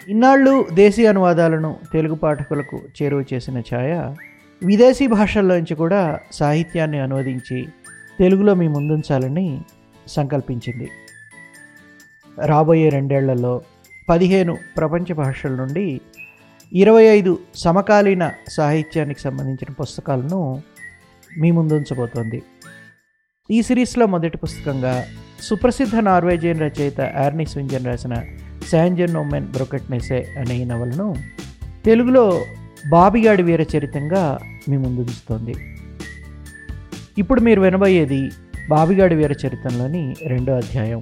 ఇన్నాళ్ళు దేశీ అనువాదాలను తెలుగు పాఠకులకు చేరువ చేసిన ఛాయ విదేశీ భాషల్లోంచి కూడా సాహిత్యాన్ని అనువదించి తెలుగులో మీ ముందుంచాలని సంకల్పించింది రాబోయే రెండేళ్లలో పదిహేను ప్రపంచ భాషల నుండి ఇరవై ఐదు సమకాలీన సాహిత్యానికి సంబంధించిన పుస్తకాలను మీ ముందుంచబోతోంది ఈ సిరీస్లో మొదటి పుస్తకంగా సుప్రసిద్ధ నార్వేజియన్ రచయిత ఆర్నీ స్వింజన్ రాసిన శాంజన్ ఓమెన్ బ్రొకెట్నెసే అనే ఈ నవలను తెలుగులో బాబిగాడి వీరచరితంగా మీ ముందుంచుతోంది ఇప్పుడు మీరు వినబోయేది బాబిగాడి వీరచరితంలోని రెండో అధ్యాయం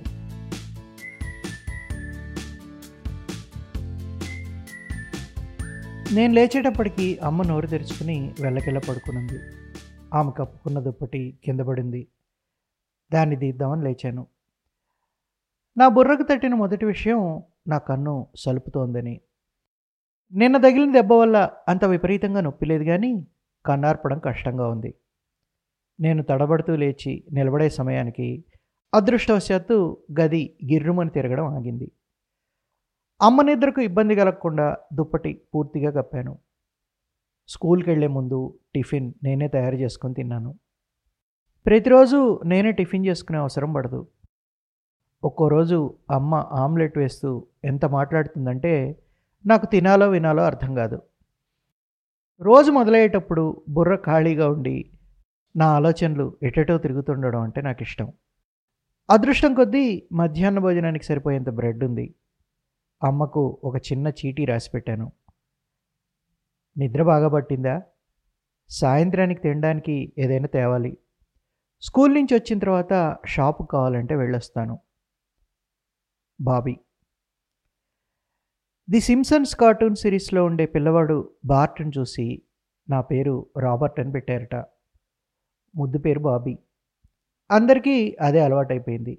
నేను లేచేటప్పటికి అమ్మ నోరు తెరుచుకుని వెళ్ళకెళ్ళ పడుకునుంది ఆమె కప్పుకున్న దుప్పటి కింద పడింది దాన్ని తీద్దామని లేచాను నా బుర్రకు తట్టిన మొదటి విషయం నా కన్ను సలుపుతోందని నిన్న తగిలిన దెబ్బ వల్ల అంత విపరీతంగా నొప్పి లేదు కానీ కన్నార్పడం కష్టంగా ఉంది నేను తడబడుతూ లేచి నిలబడే సమయానికి అదృష్టవశాత్తు గది గిర్రుమని తిరగడం ఆగింది అమ్మ నిద్రకు ఇబ్బంది కలగకుండా దుప్పటి పూర్తిగా కప్పాను స్కూల్కి వెళ్లే ముందు టిఫిన్ నేనే తయారు చేసుకొని తిన్నాను ప్రతిరోజు నేనే టిఫిన్ చేసుకునే అవసరం పడదు ఒక్కో రోజు అమ్మ ఆమ్లెట్ వేస్తూ ఎంత మాట్లాడుతుందంటే నాకు తినాలో వినాలో అర్థం కాదు రోజు మొదలయ్యేటప్పుడు బుర్ర ఖాళీగా ఉండి నా ఆలోచనలు ఎటెటో తిరుగుతుండడం అంటే నాకు ఇష్టం అదృష్టం కొద్దీ మధ్యాహ్న భోజనానికి సరిపోయేంత బ్రెడ్ ఉంది అమ్మకు ఒక చిన్న చీటీ రాసి పెట్టాను నిద్ర బాగా పట్టిందా సాయంత్రానికి తినడానికి ఏదైనా తేవాలి స్కూల్ నుంచి వచ్చిన తర్వాత షాపు కావాలంటే వెళ్ళొస్తాను బాబీ ది సిమ్సన్స్ కార్టూన్ సిరీస్లో ఉండే పిల్లవాడు బార్ట్ని చూసి నా పేరు రాబర్ట్ అని పెట్టారట ముద్దు పేరు బాబీ అందరికీ అదే అలవాటైపోయింది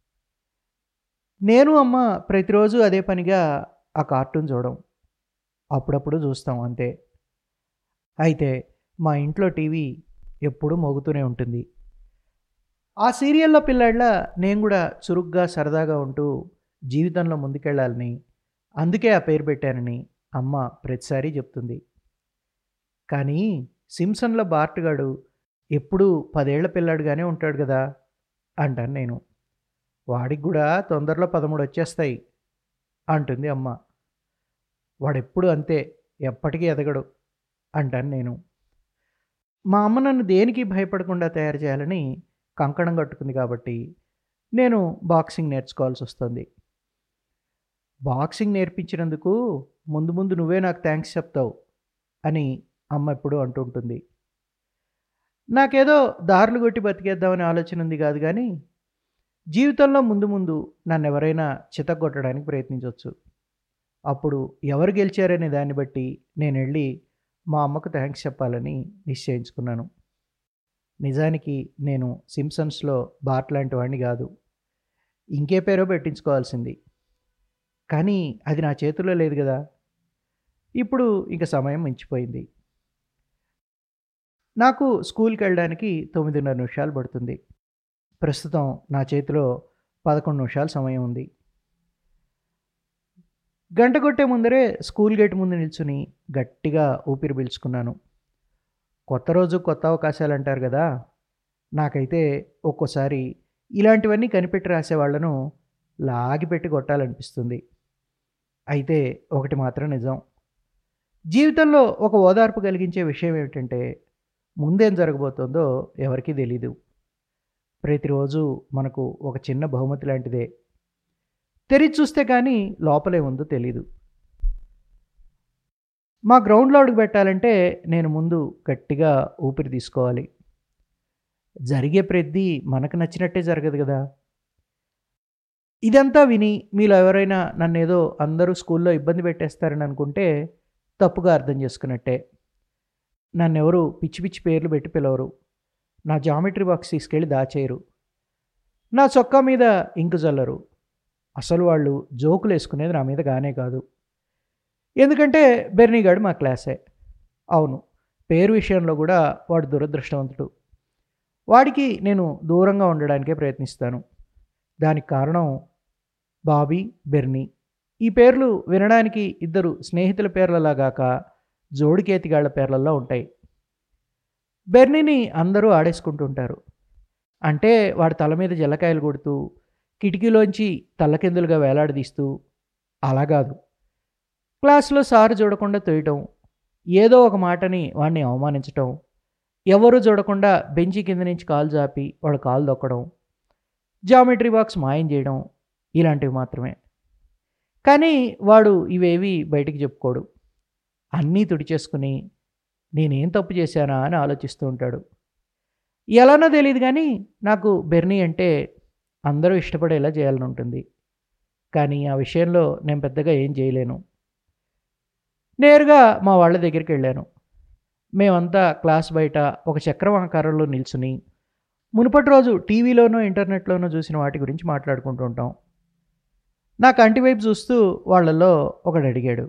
నేను అమ్మ ప్రతిరోజు అదే పనిగా ఆ కార్టూన్ చూడడం అప్పుడప్పుడు చూస్తాం అంతే అయితే మా ఇంట్లో టీవీ ఎప్పుడూ మోగుతూనే ఉంటుంది ఆ సీరియల్లో పిల్లాళ్ళ నేను కూడా చురుగ్గా సరదాగా ఉంటూ జీవితంలో ముందుకెళ్ళాలని అందుకే ఆ పేరు పెట్టానని అమ్మ ప్రతిసారి చెప్తుంది కానీ సిమ్సన్లో బార్ట్గాడు ఎప్పుడూ పదేళ్ల పిల్లాడుగానే ఉంటాడు కదా అంటాను నేను వాడికి కూడా తొందరలో పదమూడు వచ్చేస్తాయి అంటుంది అమ్మ వాడెప్పుడు అంతే ఎప్పటికీ ఎదగడు అంటాను నేను మా అమ్మ నన్ను దేనికి భయపడకుండా తయారు చేయాలని కంకణం కట్టుకుంది కాబట్టి నేను బాక్సింగ్ నేర్చుకోవాల్సి వస్తుంది బాక్సింగ్ నేర్పించినందుకు ముందు ముందు నువ్వే నాకు థ్యాంక్స్ చెప్తావు అని అమ్మ ఎప్పుడు అంటుంటుంది నాకేదో దారులు కొట్టి బతికేద్దామనే ఆలోచన ఉంది కాదు కానీ జీవితంలో ముందు ముందు నన్ను ఎవరైనా చితగొట్టడానికి ప్రయత్నించవచ్చు అప్పుడు ఎవరు గెలిచారనే దాన్ని బట్టి నేను వెళ్ళి మా అమ్మకు థ్యాంక్స్ చెప్పాలని నిశ్చయించుకున్నాను నిజానికి నేను సిమ్సన్స్లో బాట్ లాంటి వాడిని కాదు ఇంకే పేరో పెట్టించుకోవాల్సింది కానీ అది నా చేతుల్లో లేదు కదా ఇప్పుడు ఇక సమయం మించిపోయింది నాకు స్కూల్కి వెళ్ళడానికి తొమ్మిదిన్నర నిమిషాలు పడుతుంది ప్రస్తుతం నా చేతిలో పదకొండు నిమిషాల సమయం ఉంది గంట కొట్టే ముందరే స్కూల్ గేట్ ముందు నిల్చుని గట్టిగా ఊపిరి పీల్చుకున్నాను కొత్త రోజు కొత్త అవకాశాలు అంటారు కదా నాకైతే ఒక్కోసారి ఇలాంటివన్నీ కనిపెట్టి రాసే వాళ్ళను లాగిపెట్టి కొట్టాలనిపిస్తుంది అయితే ఒకటి మాత్రం నిజం జీవితంలో ఒక ఓదార్పు కలిగించే విషయం ఏమిటంటే ముందేం జరగబోతుందో ఎవరికీ తెలీదు ప్రతిరోజు మనకు ఒక చిన్న బహుమతి లాంటిదే తెరిచి చూస్తే కానీ లోపలే ఉందో తెలీదు మా గ్రౌండ్లో అడుగు పెట్టాలంటే నేను ముందు గట్టిగా ఊపిరి తీసుకోవాలి జరిగే ప్రతి మనకు నచ్చినట్టే జరగదు కదా ఇదంతా విని మీలో ఎవరైనా నన్ను ఏదో అందరూ స్కూల్లో ఇబ్బంది పెట్టేస్తారని అనుకుంటే తప్పుగా అర్థం చేసుకున్నట్టే నన్ను ఎవరు పిచ్చి పిచ్చి పేర్లు పెట్టి పిలవరు నా జామెట్రీ బాక్స్ తీసుకెళ్ళి దాచేయరు నా చొక్కా మీద ఇంకు చల్లరు అసలు వాళ్ళు జోకులు వేసుకునేది నా మీద గానే కాదు ఎందుకంటే బెర్నీగాడు మా క్లాసే అవును పేరు విషయంలో కూడా వాడు దురదృష్టవంతుడు వాడికి నేను దూరంగా ఉండడానికే ప్రయత్నిస్తాను దానికి కారణం బాబీ బెర్నీ ఈ పేర్లు వినడానికి ఇద్దరు స్నేహితుల పేర్లలాగాక జోడికేతిగాళ్ల పేర్లలో ఉంటాయి బెర్నీని అందరూ ఆడేసుకుంటుంటారు అంటే వాడి తల మీద జల్లకాయలు కొడుతూ కిటికీలోంచి తల్లకిందులుగా వేలాడదీస్తూ అలా కాదు క్లాస్లో సారు చూడకుండా తోయటం ఏదో ఒక మాటని వాడిని అవమానించటం ఎవరు చూడకుండా బెంచి కింద నుంచి కాలు జాపి వాడు కాలు దొక్కడం జామెట్రీ బాక్స్ మాయం చేయడం ఇలాంటివి మాత్రమే కానీ వాడు ఇవేవి బయటికి చెప్పుకోడు అన్నీ తుడిచేసుకుని నేనేం తప్పు చేశానా అని ఆలోచిస్తూ ఉంటాడు ఎలానో తెలియదు కానీ నాకు బెర్నీ అంటే అందరూ ఇష్టపడేలా చేయాలని ఉంటుంది కానీ ఆ విషయంలో నేను పెద్దగా ఏం చేయలేను నేరుగా మా వాళ్ళ దగ్గరికి వెళ్ళాను మేమంతా క్లాస్ బయట ఒక చక్రం ఆకారంలో నిల్చుని మునుపటి రోజు టీవీలోనో ఇంటర్నెట్లోనో చూసిన వాటి గురించి మాట్లాడుకుంటూ ఉంటాం నా కంటి వైపు చూస్తూ వాళ్ళల్లో ఒకడు అడిగాడు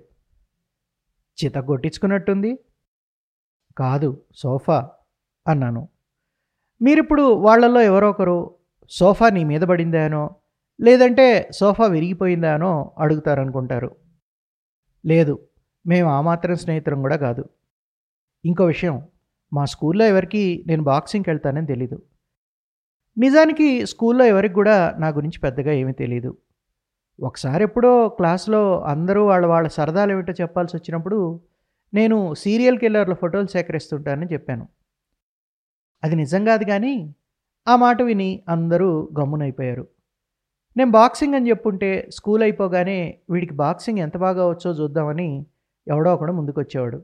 చిత కొట్టించుకున్నట్టుంది కాదు సోఫా అన్నాను మీరిప్పుడు వాళ్ళల్లో ఎవరో ఒకరు సోఫా నీ మీద పడిందానో లేదంటే సోఫా విరిగిపోయిందానో అడుగుతారనుకుంటారు లేదు మేము ఆ మాత్రం స్నేహితులం కూడా కాదు ఇంకో విషయం మా స్కూల్లో ఎవరికి నేను బాక్సింగ్కి వెళ్తానని తెలీదు నిజానికి స్కూల్లో ఎవరికి కూడా నా గురించి పెద్దగా ఏమీ తెలియదు ఒకసారి ఎప్పుడో క్లాస్లో అందరూ వాళ్ళ వాళ్ళ సరదాలు ఏమిటో చెప్పాల్సి వచ్చినప్పుడు నేను సీరియల్ కిల్లర్ల ఫోటోలు సేకరిస్తుంటానని చెప్పాను అది నిజం కాదు కానీ ఆ మాట విని అందరూ గమ్మునైపోయారు నేను బాక్సింగ్ అని చెప్పుంటే స్కూల్ అయిపోగానే వీడికి బాక్సింగ్ ఎంత బాగా వచ్చో చూద్దామని ఎవడో ఒకడు ముందుకొచ్చేవాడు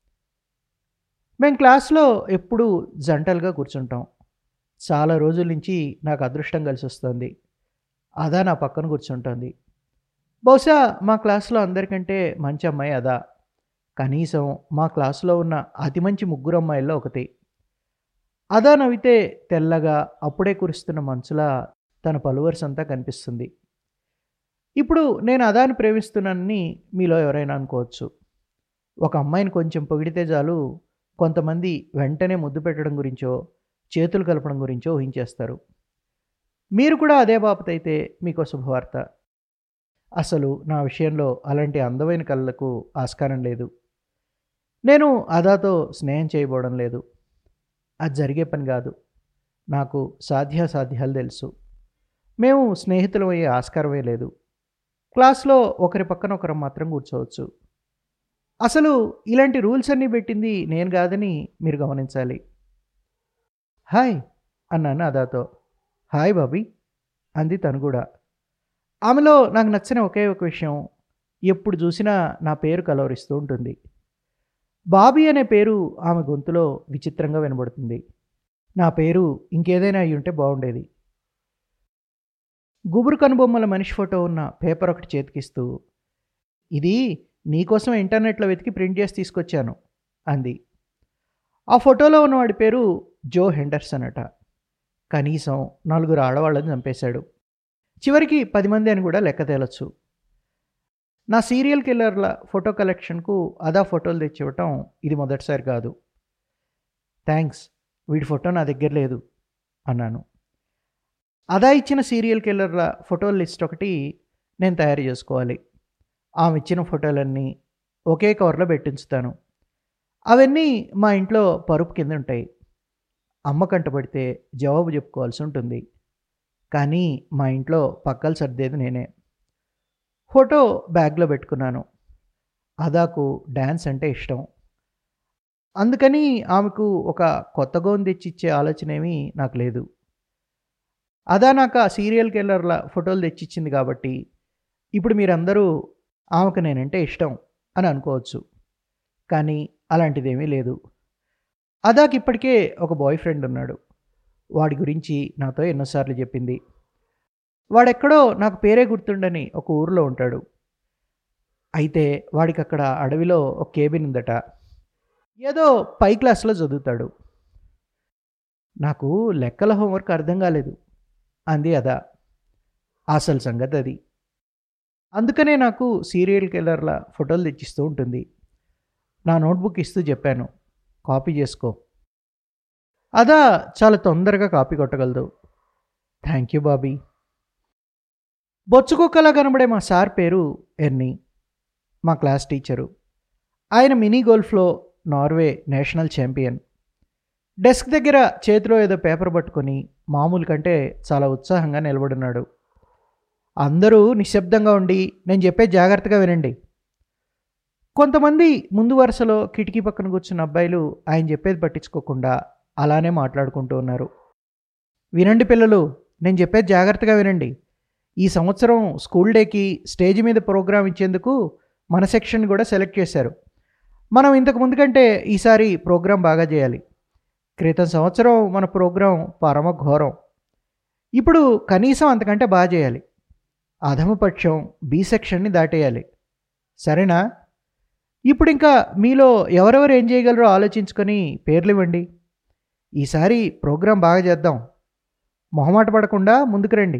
మేము క్లాస్లో ఎప్పుడూ జంటలుగా కూర్చుంటాం చాలా రోజుల నుంచి నాకు అదృష్టం కలిసి వస్తుంది అదా నా పక్కన కూర్చుంటుంది బహుశా మా క్లాస్లో అందరికంటే మంచి అమ్మాయి అదా కనీసం మా క్లాస్లో ఉన్న అతి మంచి ముగ్గురు అమ్మాయిల్లో ఒకటి అదా నవ్వితే తెల్లగా అప్పుడే కురుస్తున్న మంచులా తన పలువర్స్ అంతా కనిపిస్తుంది ఇప్పుడు నేను అదాని ప్రేమిస్తున్నానని మీలో ఎవరైనా అనుకోవచ్చు ఒక అమ్మాయిని కొంచెం పొగిడితే చాలు కొంతమంది వెంటనే ముద్దు పెట్టడం గురించో చేతులు కలపడం గురించో ఊహించేస్తారు మీరు కూడా అదే బాపతైతే మీకు శుభవార్త అసలు నా విషయంలో అలాంటి అందమైన కళ్ళకు ఆస్కారం లేదు నేను అదాతో స్నేహం చేయబోవడం లేదు అది జరిగే పని కాదు నాకు సాధ్యాసాధ్యాలు తెలుసు మేము స్నేహితులం అయ్యే ఆస్కారమే లేదు క్లాస్లో ఒకరి పక్కన ఒకరు మాత్రం కూర్చోవచ్చు అసలు ఇలాంటి రూల్స్ అన్నీ పెట్టింది నేను కాదని మీరు గమనించాలి హాయ్ అన్నాను అదాతో హాయ్ బాబీ అంది తను కూడా ఆమెలో నాకు నచ్చిన ఒకే ఒక విషయం ఎప్పుడు చూసినా నా పేరు కలవరిస్తూ ఉంటుంది బాబీ అనే పేరు ఆమె గొంతులో విచిత్రంగా వినబడుతుంది నా పేరు ఇంకేదైనా అయి ఉంటే బాగుండేది గుబురు కనుబొమ్మల మనిషి ఫోటో ఉన్న పేపర్ ఒకటి చేతికిస్తూ ఇది నీకోసం ఇంటర్నెట్లో వెతికి ప్రింట్ చేసి తీసుకొచ్చాను అంది ఆ ఫోటోలో ఉన్నవాడి పేరు జో హెండర్సన్ అట కనీసం నలుగురు ఆడవాళ్ళని చంపేశాడు చివరికి పది మంది అని కూడా లెక్క తేలొచ్చు నా సీరియల్ కిల్లర్ల ఫోటో కలెక్షన్కు అదా ఫోటోలు తెచ్చివ్వటం ఇది మొదటిసారి కాదు థ్యాంక్స్ వీడి ఫోటో నా దగ్గర లేదు అన్నాను అదా ఇచ్చిన సీరియల్ కిల్లర్ల ఫోటోల లిస్ట్ ఒకటి నేను తయారు చేసుకోవాలి ఆమె ఇచ్చిన ఫోటోలన్నీ ఒకే కవర్లో పెట్టించుతాను అవన్నీ మా ఇంట్లో పరుపు కింద ఉంటాయి అమ్మ కంటపడితే జవాబు చెప్పుకోవాల్సి ఉంటుంది కానీ మా ఇంట్లో పక్కలు సర్దేది నేనే ఫోటో బ్యాగ్లో పెట్టుకున్నాను అదాకు డ్యాన్స్ అంటే ఇష్టం అందుకని ఆమెకు ఒక కొత్త గౌన్ తెచ్చిచ్చే ఆలోచన ఏమీ నాకు లేదు అదా నాకు ఆ సీరియల్ కిల్లర్ల ఫోటోలు తెచ్చిచ్చింది కాబట్టి ఇప్పుడు మీరందరూ ఆమెకు నేనంటే ఇష్టం అని అనుకోవచ్చు కానీ అలాంటిదేమీ లేదు అదాకి ఇప్పటికే ఒక బాయ్ ఫ్రెండ్ ఉన్నాడు వాడి గురించి నాతో ఎన్నోసార్లు చెప్పింది వాడెక్కడో నాకు పేరే గుర్తుండని ఒక ఊరిలో ఉంటాడు అయితే వాడికి అక్కడ అడవిలో ఒక కేబిన్ ఉందట ఏదో పై క్లాస్లో చదువుతాడు నాకు లెక్కల హోంవర్క్ అర్థం కాలేదు అంది అదా అసలు సంగతి అది అందుకనే నాకు సీరియల్ కిల్లర్ల ఫోటోలు తెచ్చిస్తూ ఉంటుంది నా నోట్బుక్ ఇస్తూ చెప్పాను కాపీ చేసుకో అదా చాలా తొందరగా కాపీ కొట్టగలదు థ్యాంక్ యూ బాబీ బొచ్చుకుక్కలా కనబడే మా సార్ పేరు ఎర్నీ మా క్లాస్ టీచరు ఆయన మినీ గోల్ఫ్లో నార్వే నేషనల్ ఛాంపియన్ డెస్క్ దగ్గర చేతిలో ఏదో పేపర్ పట్టుకొని మామూలు కంటే చాలా ఉత్సాహంగా నిలబడున్నాడు అందరూ నిశ్శబ్దంగా ఉండి నేను చెప్పే జాగ్రత్తగా వినండి కొంతమంది ముందు వరుసలో కిటికీ పక్కన కూర్చున్న అబ్బాయిలు ఆయన చెప్పేది పట్టించుకోకుండా అలానే మాట్లాడుకుంటూ ఉన్నారు వినండి పిల్లలు నేను చెప్పేది జాగ్రత్తగా వినండి ఈ సంవత్సరం స్కూల్ డేకి స్టేజ్ మీద ప్రోగ్రాం ఇచ్చేందుకు మన సెక్షన్ కూడా సెలెక్ట్ చేశారు మనం ఇంతకు ముందు కంటే ఈసారి ప్రోగ్రాం బాగా చేయాలి క్రితం సంవత్సరం మన ప్రోగ్రాం పరమ ఘోరం ఇప్పుడు కనీసం అంతకంటే బాగా చేయాలి అధమపక్షం బి సెక్షన్ని దాటేయాలి సరేనా ఇప్పుడు ఇంకా మీలో ఎవరెవరు ఏం చేయగలరో ఆలోచించుకొని పేర్లు ఇవ్వండి ఈసారి ప్రోగ్రాం బాగా చేద్దాం మొహమాట పడకుండా ముందుకు రండి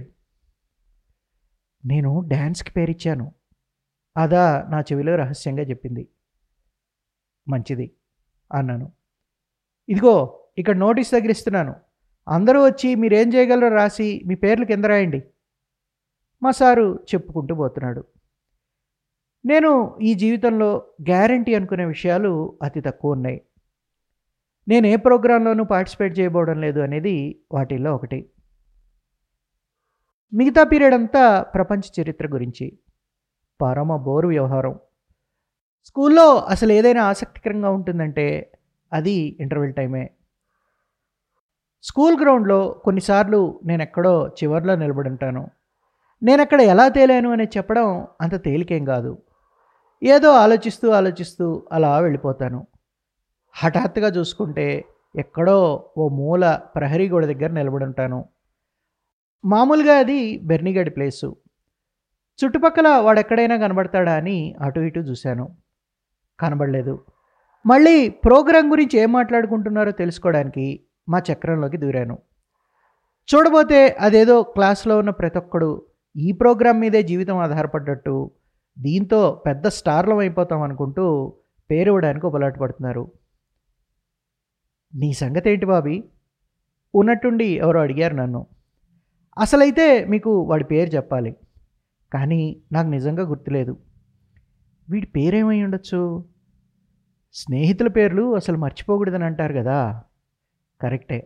నేను డ్యాన్స్కి పేరిచ్చాను అదా నా చెవిలో రహస్యంగా చెప్పింది మంచిది అన్నాను ఇదిగో ఇక్కడ నోటీస్ తగిలిస్తున్నాను అందరూ వచ్చి మీరేం చేయగలరో రాసి మీ పేర్లు కింద రాయండి మా సారు చెప్పుకుంటూ పోతున్నాడు నేను ఈ జీవితంలో గ్యారంటీ అనుకునే విషయాలు అతి తక్కువ ఉన్నాయి నేను ఏ ప్రోగ్రాంలోనూ పార్టిసిపేట్ చేయబోవడం లేదు అనేది వాటిల్లో ఒకటి మిగతా పీరియడ్ అంతా ప్రపంచ చరిత్ర గురించి పరమ బోరు వ్యవహారం స్కూల్లో అసలు ఏదైనా ఆసక్తికరంగా ఉంటుందంటే అది ఇంటర్వెల్ టైమే స్కూల్ గ్రౌండ్లో కొన్నిసార్లు నేను ఎక్కడో చివర్లో నిలబడి ఉంటాను నేను అక్కడ ఎలా తేలాను అని చెప్పడం అంత తేలికేం కాదు ఏదో ఆలోచిస్తూ ఆలోచిస్తూ అలా వెళ్ళిపోతాను హఠాత్తుగా చూసుకుంటే ఎక్కడో ఓ మూల ప్రహరీ గోడ దగ్గర నిలబడి ఉంటాను మామూలుగా అది బెర్నిగడి ప్లేసు చుట్టుపక్కల వాడెక్కడైనా కనబడతాడా అని అటు ఇటు చూశాను కనబడలేదు మళ్ళీ ప్రోగ్రాం గురించి ఏం మాట్లాడుకుంటున్నారో తెలుసుకోవడానికి మా చక్రంలోకి దూరాను చూడబోతే అదేదో క్లాస్లో ఉన్న ప్రతి ఒక్కడు ఈ ప్రోగ్రాం మీదే జీవితం ఆధారపడ్డట్టు దీంతో పెద్ద స్టార్లం అయిపోతాం అనుకుంటూ పేరు ఇవ్వడానికి ఉపలాట పడుతున్నారు నీ సంగతి ఏంటి బాబీ ఉన్నట్టుండి ఎవరో అడిగారు నన్ను అసలైతే మీకు వాడి పేరు చెప్పాలి కానీ నాకు నిజంగా గుర్తులేదు వీడి పేరేమై ఉండొచ్చు స్నేహితుల పేర్లు అసలు మర్చిపోకూడదని అంటారు కదా కరెక్టే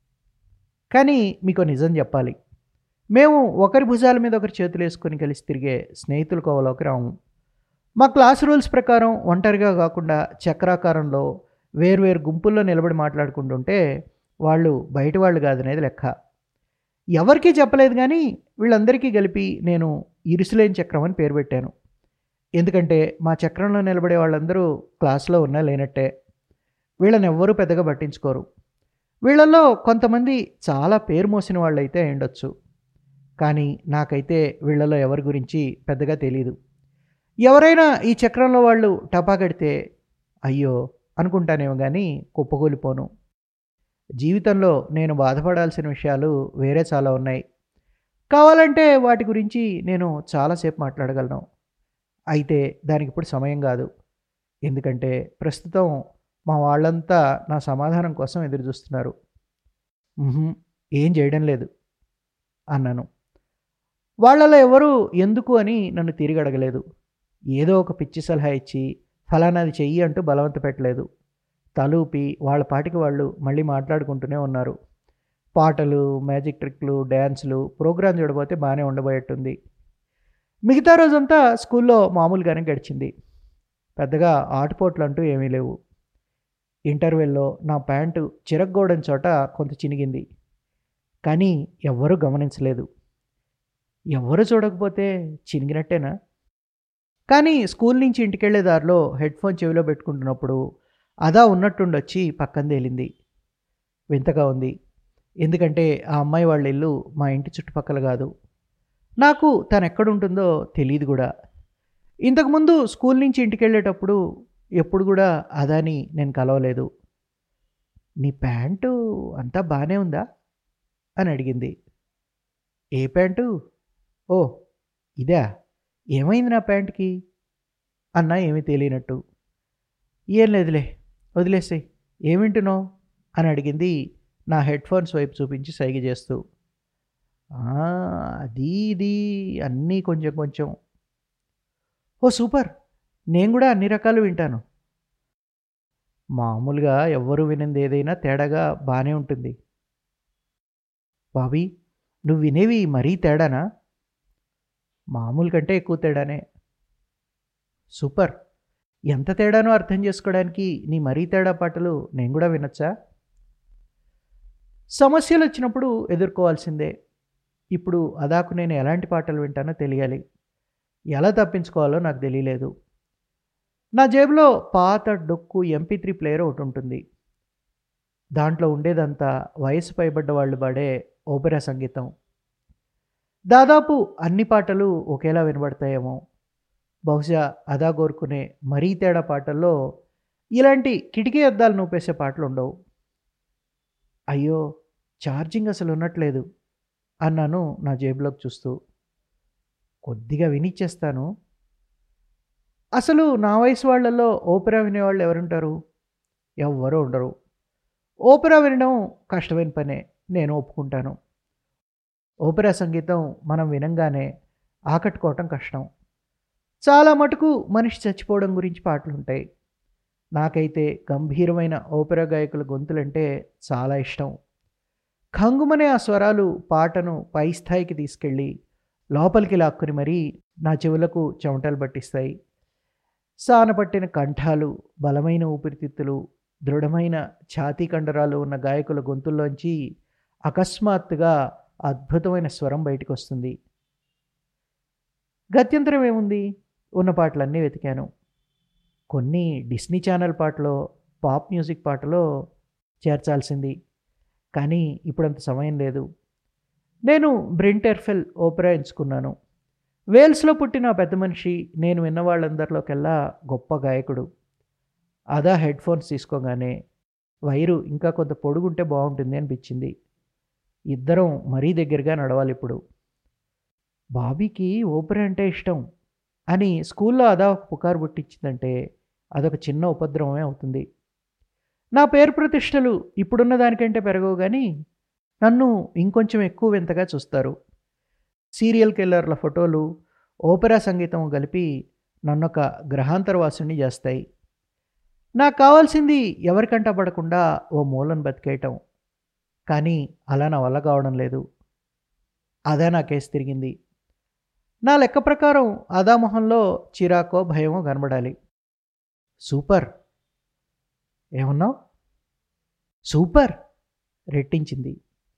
కానీ మీకు నిజం చెప్పాలి మేము ఒకరి భుజాల మీద ఒకరి చేతులు వేసుకొని కలిసి తిరిగే స్నేహితుల కోవలోకి రాము మా క్లాస్ రూల్స్ ప్రకారం ఒంటరిగా కాకుండా చక్రాకారంలో వేర్వేరు గుంపుల్లో నిలబడి మాట్లాడుకుంటుంటే వాళ్ళు బయట వాళ్ళు కాదనేది లెక్క ఎవరికీ చెప్పలేదు కానీ వీళ్ళందరికీ కలిపి నేను ఇరుసులేని చక్రం అని పేరు పెట్టాను ఎందుకంటే మా చక్రంలో నిలబడే వాళ్ళందరూ క్లాస్లో ఉన్నా లేనట్టే వీళ్ళని ఎవ్వరూ పెద్దగా పట్టించుకోరు వీళ్ళల్లో కొంతమంది చాలా పేరు మోసిన వాళ్ళైతే ఉండొచ్చు కానీ నాకైతే వీళ్ళలో ఎవరి గురించి పెద్దగా తెలియదు ఎవరైనా ఈ చక్రంలో వాళ్ళు టపా కడితే అయ్యో అనుకుంటానేమో కానీ కుప్పకూలిపోను జీవితంలో నేను బాధపడాల్సిన విషయాలు వేరే చాలా ఉన్నాయి కావాలంటే వాటి గురించి నేను చాలాసేపు మాట్లాడగలను అయితే దానికి ఇప్పుడు సమయం కాదు ఎందుకంటే ప్రస్తుతం మా వాళ్ళంతా నా సమాధానం కోసం ఎదురు చూస్తున్నారు "ఉహుం, ఏం చేయడం లేదు అన్నాను వాళ్ళలో ఎవరు ఎందుకు అని నన్ను తిరిగి అడగలేదు ఏదో ఒక పిచ్చి సలహా ఇచ్చి ఫలానాది చెయ్యి అంటూ బలవంత పెట్టలేదు తలూపి వాళ్ళ పాటికి వాళ్ళు మళ్ళీ మాట్లాడుకుంటూనే ఉన్నారు పాటలు మ్యాజిక్ ట్రిక్లు డ్యాన్సులు ప్రోగ్రాం చూడబోతే బాగానే ఉండబోయేట్టుంది మిగతా రోజంతా స్కూల్లో మామూలుగానే గడిచింది పెద్దగా ఆటుపోట్లు అంటూ ఏమీ లేవు ఇంటర్వెల్లో నా ప్యాంటు చిరగ్గోడని చోట కొంత చినిగింది కానీ ఎవ్వరూ గమనించలేదు ఎవ్వరు చూడకపోతే చినిగినట్టేనా కానీ స్కూల్ నుంచి ఇంటికెళ్లే దారిలో హెడ్ ఫోన్ చెవిలో పెట్టుకుంటున్నప్పుడు అదా ఉన్నట్టుండొచ్చి పక్కన తేలింది వింతగా ఉంది ఎందుకంటే ఆ అమ్మాయి వాళ్ళ ఇల్లు మా ఇంటి చుట్టుపక్కల కాదు నాకు తను ఎక్కడుంటుందో తెలియదు కూడా ఇంతకుముందు స్కూల్ నుంచి ఇంటికి వెళ్ళేటప్పుడు ఎప్పుడు కూడా అదాని నేను కలవలేదు నీ ప్యాంటు అంతా బాగానే ఉందా అని అడిగింది ఏ ప్యాంటు ఓ ఇదా ఏమైంది నా ప్యాంట్కి అన్నా ఏమీ తెలియనట్టు ఏం లేదులే వదిలేసాయి ఏమింటున్నావు అని అడిగింది నా హెడ్ ఫోన్స్ వైపు చూపించి సైగ చేస్తూ ఆ! అది, ఇది అన్నీ కొంచెం కొంచెం. ఓహ్! సూపర్. నేను గూడా అన్ని రకాలు వింటాను. మామూలుగా ఎవ్వరు వినందేదైనా తేడాగా బానే ఉంటుంది. బాబీ! నువ్వు వినేవి మరీ తేడానా? మామూలు కంటే ఎక్కువ తేడానే. సూపర్. ఎంత తేడానో అర్థం చేసుకోవడానికి నీ మరీ తేడా పాటలు నేను గూడా వినొచ్చా? సమస్యలొచ్చినప్పుడు ఎదుర్కోవాల్సిందే. ఇప్పుడు అదాకు నేను ఎలాంటి పాటలు వింటానో తెలియాలి. ఎలా తప్పించుకోవాలో నాకు తెలియలేదు. నా జేబులో పాత డొక్కు ఎంపీ3 ప్లేయర్ ఒకటుంటుంది. దాంట్లో ఉండేదంతా వయసు పైబడ్డ వాళ్ళు పాడే ఓపెరా సంగీతం. దాదాపు అన్ని పాటలు ఒకేలా వినబడతాయేమో! బహుశా అదా కోరుకునే మరీ తేడా పాటల్లో ఇలాంటి కిటికీ అద్దాలు నూపేసే పాటలుండవు. అయ్యో! ఛార్జింగ్ అసలున్నట్లేదు అన్నాను నా జేబులోకి చూస్తూ. కొద్దిగా వినిచ్చేస్తాను. అసలు నా వయసు వాళ్ళలో ఓపెరా వినేవాళ్ళు ఎవరుంటారు? ఎవ్వరూ ఉండరు. ఓపెరా వినడం కష్టమైన పనే. నేను ఒప్పుకుంటాను. ఓపెరా సంగీతం మనం వినంగానే ఆకట్టుకోవటం కష్టం. చాలా మటుకు మనిషి చచ్చిపోవడం గురించి పాటలుంటాయి. నాకైతే గంభీరమైన ఓపెరా గాయకుల గొంతులంటే చాలా ఇష్టం. ఖంగుమనే ఆ స్వరాలు పాటను పై స్థాయికి తీసుకెళ్ళి లోపలికి లాక్కుని మరీ నా చెవులకు చెమటలు పట్టిస్తాయి. సానపట్టిన కంఠాలు, బలమైన ఊపిరితిత్తులు, దృఢమైన ఛాతీ కండరాలు ఉన్న గాయకుల గొంతుల్లోంచి అకస్మాత్తుగా అద్భుతమైన స్వరం బయటికొస్తుంది. గత్యంతరం ఏముంది? ఉన్న పాటలన్నీ వెతికాను. కొన్ని డిస్నీ ఛానెల్ పాటలో, పాప్ మ్యూజిక్ పాటలో చేర్చాల్సింది. కానీ ఇప్పుడంత సమయం లేదు. నేను బ్రెంట్ ఎర్ఫెల్ ఓపెరా ఎంచుకున్నాను. వేల్స్‌లో పుట్టిన ఆ పెద్ద మనిషి నేను విన్న వాళ్ళందరిలోకెల్లా గొప్ప గాయకుడు. అదా హెడ్‌ఫోన్స్ తీసుకోగానే వైరు ఇంకా కొంత పొడుగుంటే బావుంటుంది అనిపించింది. ఇద్దరం మరీ దగ్గరగా నడవాలిప్పుడు. బాబీకి ఓపెరా అంటే ఇష్టం అని స్కూల్లో అదా ఒక పుకారు పుట్టించిందంటే అదొక చిన్న ఉపద్రవమే అవుతుంది. నా పేరు ప్రతిష్టలు ఇప్పుడున్న దానికంటే పెరగవు గానీ నన్ను ఇంకొంచెం ఎక్కువ వింతగా చూస్తారు. సీరియల్ కిల్లర్ల ఫోటోలు, ఓపెరా సంగీతం కలిపి నన్నొక గ్రహాంతరవాసిని చేస్తాయి. నాకు కావాల్సింది ఎవరి కంట పడకుండా ఓ మూలన బతికేయటం. కానీ అలా నా వల్ల కావడం లేదు. అదా నా కేసి తిరిగింది. నా లెక్క ప్రకారం అదా మొహంలో చిరాకో, భయమో కనబడాలి. సూపర్. ఏమన్నావు? సూపర్ రెట్టించింది.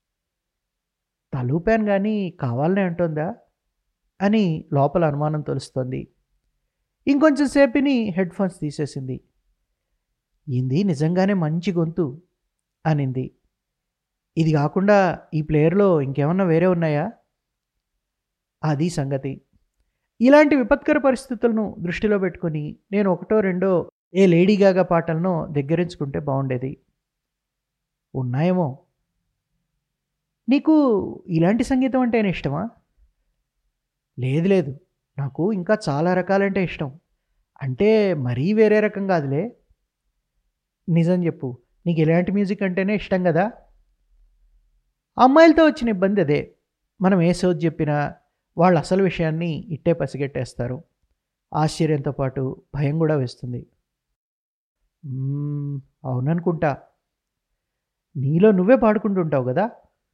తలూపాను గానీ కావాలనే అంటోందా? అని లోపల అనుమానం తొలుస్తోంది. ఇంకొంచెం సేపిని హెడ్‌ఫోన్స్ తీసేసింది. ఈంది నిజంగానే మంచి గొంతు అనింది. ఇది గాకుండా ఈ ప్లేయర్‌లో ఇంకేమన్నా వేరే ఉన్నాయా? అదీ సంగతి. ఇలాంటి విపత్కర పరిస్థితులను దృష్టిలో పెట్టుకొని నేను ఒకటో రెండో ఏ లేడీ గాగా పాటలనో దగ్గరించుకుంటే బావుండేది. ఉన్నాయేమో! నీకు ఇలాంటి సంగీతం అంటేనే ఇష్టమా? లేదు లేదు. నాకు ఇంకా చాలా రకాలంటే ఇష్టం. అంటే మరీ వేరే రకం కాదులే. నిజం చెప్పు. నీకు ఇలాంటి మ్యూజిక్ అంటేనే ఇష్టం గదా? అమ్మాయిలతో వచ్చిన ఇబ్బంది అదే. మనం ఏ సోది చెప్పినా వాళ్ళ అసలు విషయాన్ని ఇట్టే పసిగట్టేస్తారు. ఆశ్చర్యంతో పాటు భయం గూడా వేస్తుంది. హ్మ్. అవుననుకుంటా. నీలో నువ్వే పాడుకుంటుంటావు గదా?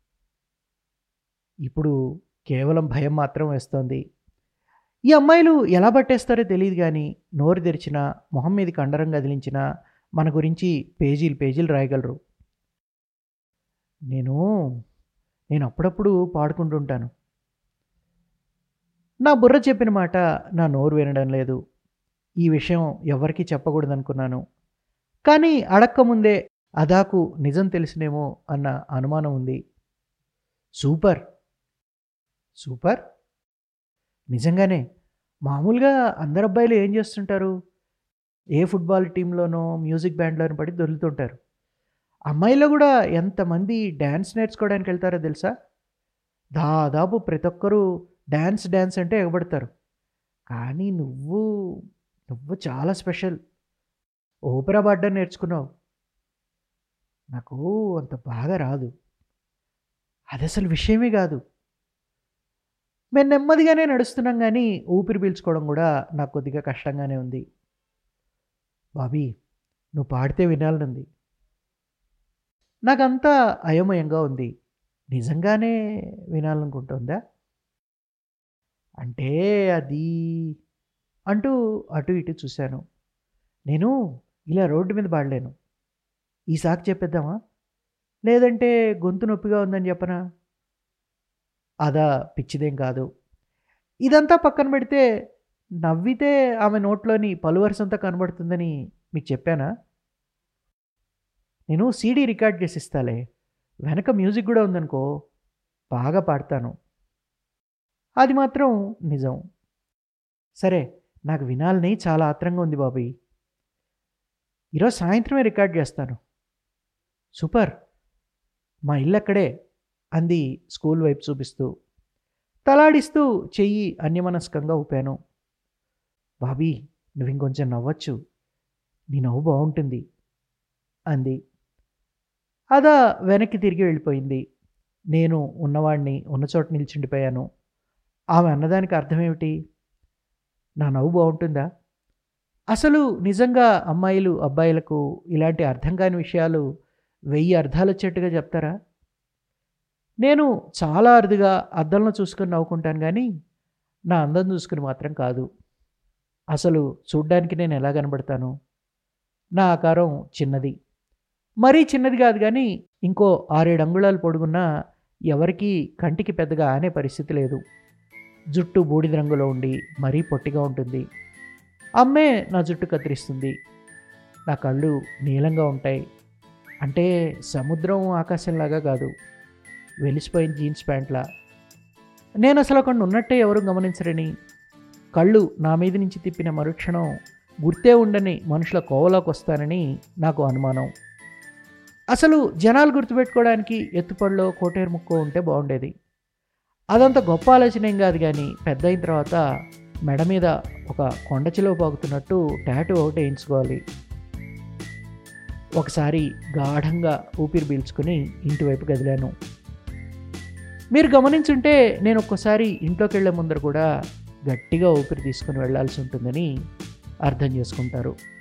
ఇప్పుడు కేవలం భయం మాత్రం వేస్తోంది. ఈ అమ్మాయిలు ఎలా పట్టేస్తారో తెలీదు గానీ నోరు తెరిచినా, మొహం మీది కండరం కదిలించినా మన గురించి పేజీలు పేజీలు రాయగలరు. నేను నేను అప్పుడప్పుడు పాడుకుంటుంటాను. నా బుర్ర చెప్పిన మాట నా నోరు వినడం లేదు. ఈ విషయం ఎవ్వరికీ చెప్పకూడదనుకున్నాను. కానీ అడక్కముందే అదాకు నిజం తెలిసునేమో అన్న అనుమానం ఉంది. సూపర్. సూపర్? నిజంగానే. మామూలుగా అందరబ్బాయిలు ఏం చేస్తుంటారు? ఏ ఫుట్‌బాల్ టీమ్‌లోనో, మ్యూజిక్ బ్యాండ్‌లోనో పడి దొర్లుతుంటారు. అమ్మాయిల్లో గూడా ఎంతమంది డాన్స్ నేర్చుకోవడానికెళ్తారో తెలుసా? దాదాపు ప్రతొక్కరు డాన్స్ డాన్స్ అంటే ఎగబడతారు. కానీ నువ్వు, నువ్వు చాలా స్పెషల్. ఓపెరా పాడడం నేర్చుకున్నావు. నాకు అంత బాగా రాదు. అదసలు విషయమే గాదు. మేము నెమ్మదిగానే నడుస్తున్నాం కానీ ఊపిరి పీల్చుకోవడం కూడా నాకు కొద్దిగా కష్టంగానే ఉంది బాబీ నువ్వు పాడితే వినాలనుంది నాకంతా అయోమయంగా ఉంది నిజంగానే వినాలనుకుంటుందా అంటే అది అంటూ అటు ఇటు చూశాను నేను ఇలా రోడ్డు మీద పాడలేను ఈ సాకు చెప్పేద్దామా లేదంటే గొంతు నొప్పిగా ఉందని చెప్పనా అదా పిచ్చిదేం కాదు ఇదంతా పక్కన పెడితే నవ్వితే ఆమె నోట్లోని పలువరసంతా కనబడుతుందని మీకు చెప్పానా నేను సీడీ రికార్డ్ చేసి ఇస్తాలే వెనక మ్యూజిక్ కూడా ఉందనుకో బాగా పాడతాను అది మాత్రం నిజం సరే నాకు వినాలని చాలా ఆత్రంగా ఉంది బాబీ ఈరోజు సాయంత్రమే రికార్డ్ చేస్తాను సూపర్ మా ఇల్లు అక్కడే అంది స్కూల్ వైపు చూపిస్తూ తలాడిస్తూ చెయ్యి అన్యమనస్కంగా ఊపాను బాబీ నువ్వు ఇంకొంచెం నవ్వచ్చు నీ నవ్వు బాగుంటుంది అంది అదా వెనక్కి తిరిగి వెళ్ళిపోయింది నేను ఉన్నవాడిని ఉన్న చోట నిల్చుండిపోయాను ఆమె అన్నదానికి అర్థమేమిటి నా నవ్వు బాగుంటుందా అసలు నిజంగా అమ్మాయిలు అబ్బాయిలకు ఇలాంటి అర్థం కాని విషయాలు వెయ్యి అర్థాలు వచ్చేట్టుగా చెప్తారా నేను చాలా అరుదుగా అద్దంలో చూసుకొని నవ్వుకుంటాను కానీ నా అందం చూసుకుని మాత్రం కాదు అసలు చూడ్డానికి నేను ఎలా కనబడతాను నా ఆకారం చిన్నది మరీ చిన్నది కాదు కానీ ఇంకో ఆరేడు అంగుళాలు పొడుగున్నా ఎవరికీ కంటికి పెద్దగా ఆనే పరిస్థితి లేదు జుట్టు బూడిద రంగులో ఉండి మరీ పొట్టిగా ఉంటుంది అమ్మే నా జుట్టు కత్తిరిస్తుంది నా కళ్ళు నీలంగా ఉంటాయి అంటే సముద్రం ఆకాశంలాగా కాదు వెలిసిపోయిన జీన్స్ ప్యాంట్లా నేను అసలు అక్కడ ఉన్నట్టే ఎవరు గమనించరని కళ్ళు నా మీద నుంచి తిప్పిన మరుక్షణం గుర్తే ఉండని మనుషుల కోవలోకి వస్తానని నాకు అనుమానం అసలు జనాలు గుర్తుపెట్టుకోవడానికి ఎత్తుపడిలో కోటేరు ముక్కో ఉంటే బాగుండేది అదంత గొప్ప ఆలోచన ఏం కాదు కానీ పెద్ద అయిన తర్వాత మెడ మీద ఒక కొండ చిలువ పాకుతున్నట్టు టాటూ ఒకటి వేయించుకోవాలి ఒకసారి గాఢంగా ఊపిరి పీల్చుకుని ఇంటి వైపు కదిలాను మీరు గమనించుంటే నేను ఒక్కసారి ఇంట్లోకి వెళ్ళే ముందర కూడా గట్టిగా ఊపిరి తీసుకుని వెళ్ళాల్సి ఉంటుందని అర్థం చేసుకుంటారు